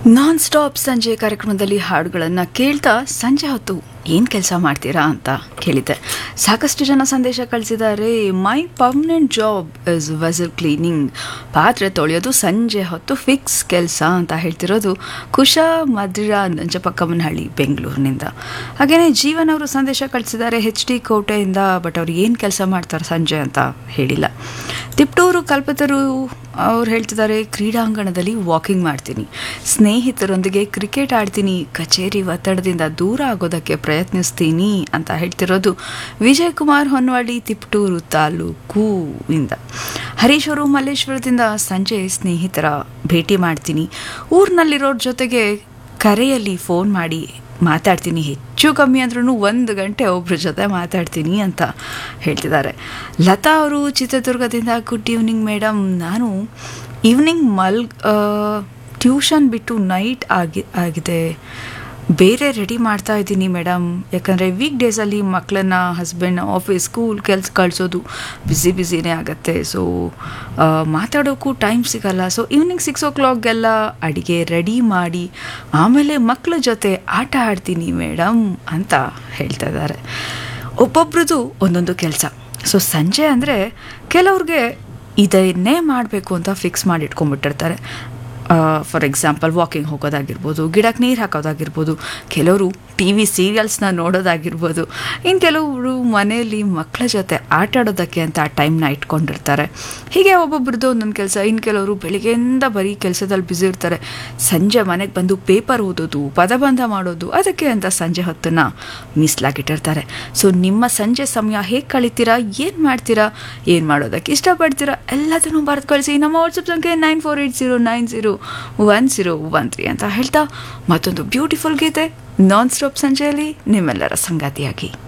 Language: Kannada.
ನಾನ್ ಸ್ಟಾಪ್ ಸಂಜೆ ಕಾರ್ಯಕ್ರಮದಲ್ಲಿ ಹಾಡುಗಳನ್ನು ಕೇಳ್ತಾ ಸಂಜೆ ಹೊತ್ತು ಏನು ಕೆಲಸ ಮಾಡ್ತೀರಾ ಅಂತ ಕೇಳಿದ್ದೆ ಸಾಕಷ್ಟು ಜನ ಸಂದೇಶ ಕಳಿಸಿದ್ದಾರೆ my permanent job is vessel cleaning ಪಾತ್ರೆ ತೊಳೆಯೋದು ಸಂಜೆ ಹೊತ್ತು ಫಿಕ್ಸ್ ಕೆಲಸ ಅಂತ ಹೇಳ್ತಿರೋದು ಕುಶ ಮಧುರ ನಂಜಪಕ್ಕಮ್ಮನಹಳ್ಳಿ ಬೆಂಗಳೂರಿನಿಂದ ಹಾಗೆಯೇ ಜೀವನ್ ಅವರು ಸಂದೇಶ ಕಳಿಸಿದ್ದಾರೆ ಹೆಚ್ ಡಿ ಕೋಟೆಯಿಂದ ಬಟ್ ಅವ್ರು ಏನು ಕೆಲಸ ಮಾಡ್ತಾರೆ ಸಂಜೆ ಅಂತ ಹೇಳಿಲ್ಲ ತಿಪ್ಟೂರು ಕಲ್ಪತರು ಅವ್ರು ಹೇಳ್ತಿದ್ದಾರೆ ಕ್ರೀಡಾಂಗಣದಲ್ಲಿ ವಾಕಿಂಗ್ ಮಾಡ್ತೀನಿ ಸ್ನೇಹಿತರೊಂದಿಗೆ ಕ್ರಿಕೆಟ್ ಆಡ್ತೀನಿ ಕಚೇರಿ ಒತ್ತಡದಿಂದ ದೂರ ಆಗೋದಕ್ಕೆ ಪ್ರಯತ್ನಿಸ್ತೀನಿ ಅಂತ ಹೇಳ್ತಿರೋದು ವಿಜಯ್ ಕುಮಾರ್ ಹೊನ್ನವಾಡಿ ತಿಪ್ಟೂರು ತಾಲೂಕು ಇಂದ ಹರೀಶ್ ಅವರು ಮಲ್ಲೇಶ್ವರದಿಂದ ಸಂಜೆ ಸ್ನೇಹಿತರ ಭೇಟಿ ಮಾಡ್ತೀನಿ ಊರಿನಲ್ಲಿರೋರ ಜೊತೆಗೆ ಕರೆಯಲ್ಲಿ ಫೋನ್ ಮಾಡಿ ಮಾತಾಡ್ತೀನಿ ಹೆಚ್ಚು ಕಮ್ಮಿ ಅಂದ್ರೂ ಒಂದು ಗಂಟೆ ಒಬ್ಬರ ಜೊತೆ ಮಾತಾಡ್ತೀನಿ ಅಂತ ಹೇಳ್ತಿದ್ದಾರೆ ಲತಾ ಅವರು ಚಿತ್ರದುರ್ಗದಿಂದ ಗುಡ್ ಈವ್ನಿಂಗ್ ಮೇಡಮ್ ನಾನು ಈವ್ನಿಂಗ್ ಮಲ್ ಟ್ಯೂಷನ್ ಬಿಟ್ಟು ನೈಟ್ ಆಗಿ ಆಗಿದೆ ಬೇರೆ ರೆಡಿ ಮಾಡ್ತಾ ಇದ್ದೀನಿ ಮೇಡಮ್ ಯಾಕಂದರೆ ವೀಕ್ ಡೇಸಲ್ಲಿ ಮಕ್ಕಳನ್ನ ಹಸ್ಬೆಂಡ್ ಆಫೀಸ್ ಸ್ಕೂಲ್ ಕೆಲಸ ಕಳಿಸೋದು ಬ್ಯುಸಿ ಬ್ಯುಸಿನೇ ಆಗುತ್ತೆ ಸೊ ಮಾತಾಡೋಕ್ಕೂ ಟೈಮ್ ಸಿಗಲ್ಲ ಸೊ ಈವ್ನಿಂಗ್ ಸಿಕ್ಸ್ ಓ ಕ್ಲಾಕ್ಗೆಲ್ಲ ಅಡುಗೆ ರೆಡಿ ಮಾಡಿ ಆಮೇಲೆ ಮಕ್ಕಳ ಜೊತೆ ಆಟ ಆಡ್ತೀನಿ ಮೇಡಮ್ ಅಂತ ಹೇಳ್ತಾ ಇದ್ದಾರೆ ಒಬ್ಬೊಬ್ರದ್ದು ಒಂದೊಂದು ಕೆಲಸ ಸೊ ಸಂಜೆ ಅಂದರೆ ಕೆಲವ್ರಿಗೆ ಇದನ್ನೇ ಮಾಡಬೇಕು ಅಂತ ಫಿಕ್ಸ್ ಮಾಡಿ ಇಟ್ಕೊಂಡ್ಬಿಟ್ಟಿರ್ತಾರೆ ಫಾರ್ ಎಕ್ಸಾಂಪಲ್ ವಾಕಿಂಗ್ ಹೋಗೋದಾಗಿರ್ಬೋದು ಗಿಡಕ್ಕೆ ನೀರು ಹಾಕೋದಾಗಿರ್ಬೋದು ಕೆಲವರು ಟಿ ವಿ ಸೀರಿಯಲ್ಸ್ನ ನೋಡೋದಾಗಿರ್ಬೋದು ಇನ್ನು ಕೆಲವರು ಮನೆಯಲ್ಲಿ ಮಕ್ಕಳ ಜೊತೆ ಆಟ ಆಡೋದಕ್ಕೆ ಅಂತ ಆ ಟೈಮ್ನ ಇಟ್ಕೊಂಡಿರ್ತಾರೆ ಹೀಗೆ ಒಬ್ಬೊಬ್ರದ್ದು ಒಂದೊಂದು ಕೆಲಸ ಇನ್ನು ಕೆಲವರು ಬೆಳಿಗ್ಗೆಯಿಂದ ಬರೀ ಕೆಲಸದಲ್ಲಿ ಬ್ಯುಸಿ ಇರ್ತಾರೆ ಸಂಜೆ ಮನೆಗೆ ಬಂದು ಪೇಪರ್ ಓದೋದು ಪದಬಂಧ ಮಾಡೋದು ಅದಕ್ಕೆ ಅಂತ ಸಂಜೆ ಹೊತ್ತನ್ನು ಮೀಸಲಾಗಿಟ್ಟಿರ್ತಾರೆ ಸೊ ನಿಮ್ಮ ಸಂಜೆ ಸಮಯ ಹೇಗೆ ಕಳಿತೀರಾ ಏನು ಮಾಡ್ತೀರಾ ಏನು ಮಾಡೋದಕ್ಕೆ ಇಷ್ಟಪಡ್ತೀರಾ ಎಲ್ಲದನ್ನು ಬರೆದು ಕಳಿಸಿ ನಮ್ಮ ವಾಟ್ಸಪ್ ಸಂಖ್ಯೆ nine four eight zero nine zero one zero one three ಅಂತ ಹೇಳ್ತಾ ಮತ್ತೊಂದು ಬ್ಯೂಟಿಫುಲ್ ಗೀತೆ ನಾನ್ ಸ್ಟಾಪ್ ಸಂಜೆಯಲ್ಲಿ ನಿಮ್ಮೆಲ್ಲರ ಸಂಗಾತಿಯಾಗಿ